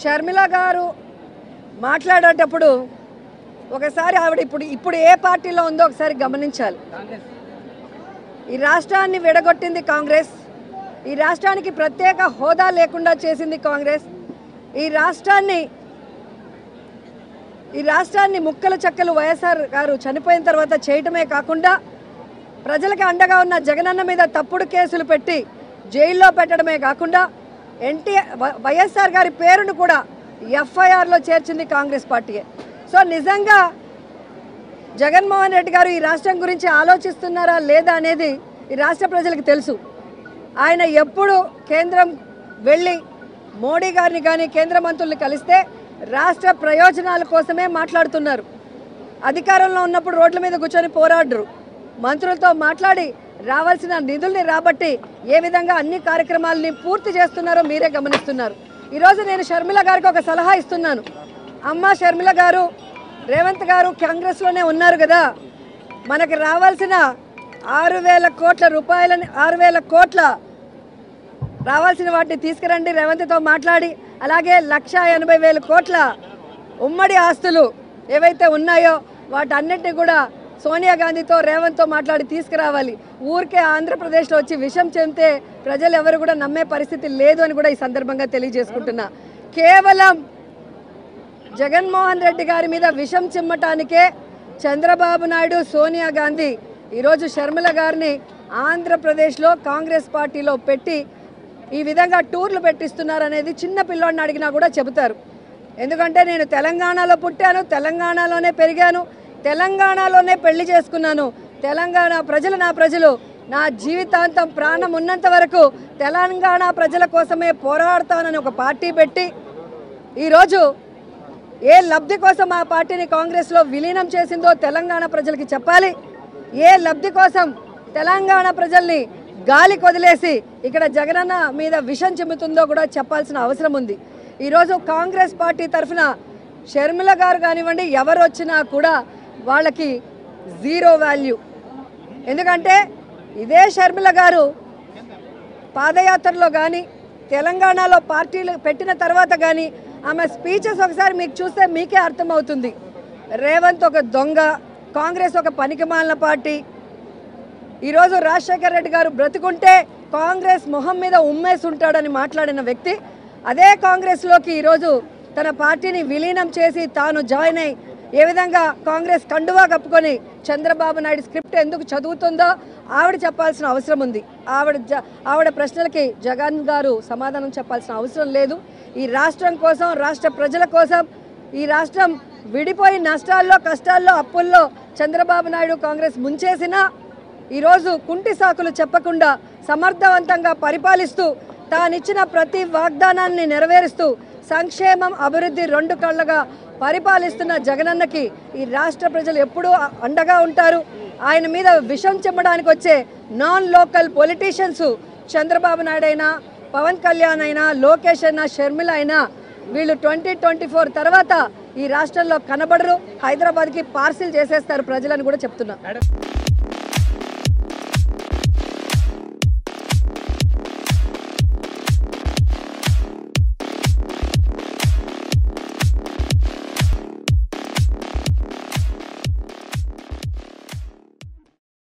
షర్మిల గారు మాట్లాడేటప్పుడు ఒకసారి ఆవిడ ఇప్పుడు ఇప్పుడు ఏ పార్టీలో ఉందో ఒకసారి గమనించాలి ఈ రాష్ట్రాన్ని విడగొట్టింది కాంగ్రెస్ ఈ రాష్ట్రానికి ప్రత్యేక హోదా లేకుండా చేసింది కాంగ్రెస్ ఈ రాష్ట్రాన్ని ఈ రాష్ట్రాన్ని ముక్కలు చెక్కలు వైఎస్ఆర్ గారు చనిపోయిన తర్వాత చేయటమే కాకుండా ప్రజలకు అండగా ఉన్న జగనన్న మీద తప్పుడు కేసులు పెట్టి జైల్లో పెట్టడమే కాకుండా ఎన్టీఆర్ వైఎస్ఆర్ గారి పేరును కూడా ఎఫ్ఐఆర్లో చేర్చింది కాంగ్రెస్ పార్టీయే సో నిజంగా జగన్మోహన్ రెడ్డి గారు ఈ రాష్ట్రం గురించి ఆలోచిస్తున్నారా లేదా అనేది ఈ రాష్ట్ర ప్రజలకు తెలుసు ఆయన ఎప్పుడు కేంద్రం వెళ్ళి మోడీ గారిని కానీ కేంద్ర మంత్రుల్ని కలిస్తే రాష్ట్ర ప్రయోజనాల కోసమే మాట్లాడుతున్నారు అధికారంలో ఉన్నప్పుడు రోడ్ల మీద కూర్చొని పోరాడరు మంత్రులతో మాట్లాడి రావాల్సిన నిధుల్ని రాబట్టి ఏ విధంగా అన్ని కార్యక్రమాలని పూర్తి చేస్తున్నారో మీరే గమనిస్తున్నారు ఈరోజు నేను షర్మిల గారికి ఒక సలహా ఇస్తున్నాను అమ్మ షర్మిల గారు రేవంత్ గారు కాంగ్రెస్లోనే ఉన్నారు కదా మనకి రావాల్సిన ఆరు వేల కోట్ల రూపాయలని ఆరు వేల కోట్ల రావాల్సిన వాటిని తీసుకురండి రేవంత్తో మాట్లాడి అలాగే లక్ష ఎనభై వేల కోట్ల ఉమ్మడి ఆస్తులు ఏవైతే ఉన్నాయో వాటన్నిటిని కూడా సోనియా గాంధీతో రేవంత్తో మాట్లాడి తీసుకురావాలి ఊరికే ఆంధ్రప్రదేశ్లో వచ్చి విషం చెందితే ప్రజలు ఎవరు కూడా నమ్మే పరిస్థితి లేదు అని కూడా ఈ సందర్భంగా తెలియజేసుకుంటున్నా కేవలం జగన్మోహన్ రెడ్డి గారి మీద విషం చిమ్మటానికే చంద్రబాబు నాయుడు సోనియా గాంధీ ఈరోజు షర్మిల గారిని ఆంధ్రప్రదేశ్లో కాంగ్రెస్ పార్టీలో పెట్టి ఈ విధంగా టూర్లు పెట్టిస్తున్నారు అనేది చిన్న పిల్లోడిని అడిగినా కూడా చెబుతారు ఎందుకంటే నేను తెలంగాణలో పుట్టాను తెలంగాణలోనే పెరిగాను తెలంగాణలోనే పెళ్లి చేసుకున్నాను తెలంగాణ ప్రజలు నా ప్రజలు నా జీవితాంతం ప్రాణం ఉన్నంత వరకు తెలంగాణ ప్రజల కోసమే పోరాడతానని ఒక పార్టీ పెట్టి ఈరోజు ఏ లబ్ధి కోసం ఆ పార్టీని కాంగ్రెస్లో విలీనం చేసిందో తెలంగాణ ప్రజలకి చెప్పాలి ఏ లబ్ధి కోసం తెలంగాణ ప్రజల్ని గాలి కొదిలేసి ఇక్కడ జగనన్న మీద విషం చిమ్ముతుందో కూడా చెప్పాల్సిన అవసరం ఉంది ఈరోజు కాంగ్రెస్ పార్టీ తరఫున షర్మిల గారు కానివ్వండి ఎవరు వచ్చినా కూడా వాళ్ళకి జీరో వాల్యూ ఎందుకంటే ఇదే షర్మిల గారు పాదయాత్రలో కానీ తెలంగాణలో పార్టీలు పెట్టిన తర్వాత కానీ ఆమె స్పీచెస్ ఒకసారి మీకు చూస్తే మీకే అర్థమవుతుంది రేవంత్ ఒక దొంగ కాంగ్రెస్ ఒక పనికిమాలిన పార్టీ ఈరోజు రాజశేఖర్ రెడ్డి గారు బ్రతుకుంటే కాంగ్రెస్ మొహం మీద ఉమ్మేసి ఉంటాడని మాట్లాడిన వ్యక్తి అదే కాంగ్రెస్లోకి ఈరోజు తన పార్టీని విలీనం చేసి తాను జాయిన్ అయి ఏ విధంగా కాంగ్రెస్ కండువా కప్పుకొని చంద్రబాబు నాయుడు స్క్రిప్ట్ ఎందుకు చదువుతుందో ఆవిడ చెప్పాల్సిన అవసరం ఉంది ఆవిడ జ- ఆవిడ ప్రశ్నలకి జగన్ గారు సమాధానం చెప్పాల్సిన అవసరం లేదు ఈ రాష్ట్రం కోసం రాష్ట్ర ప్రజల కోసం ఈ రాష్ట్రం విడిపోయి నష్టాల్లో కష్టాల్లో అప్పుల్లో చంద్రబాబు నాయుడు కాంగ్రెస్ ముంచేసినా ఈరోజు కుంటి సాకులు చెప్పకుండా సమర్థవంతంగా పరిపాలిస్తూ తానిచ్చిన ప్రతి వాగ్దానాన్ని నెరవేరుస్తూ సంక్షేమం అభివృద్ధి రెండు కళ్ళగా పరిపాలిస్తున్న జగనన్నకి ఈ రాష్ట్ర ప్రజలు ఎప్పుడూ అండగా ఉంటారు ఆయన మీద విషం చెమ్మడానికి వచ్చే non local politicians Chandrababu Naidu అయినా పవన్ కళ్యాణ్ అయినా లోకేష్ అయినా షర్మిల అయినా వీళ్ళు ట్వంటీ ట్వంటీ ఫోర్ తర్వాత ఈ రాష్ట్రంలో కనబడరు హైదరాబాద్కి పార్సిల్ చేసేస్తారు ప్రజలని కూడా చెప్తున్నా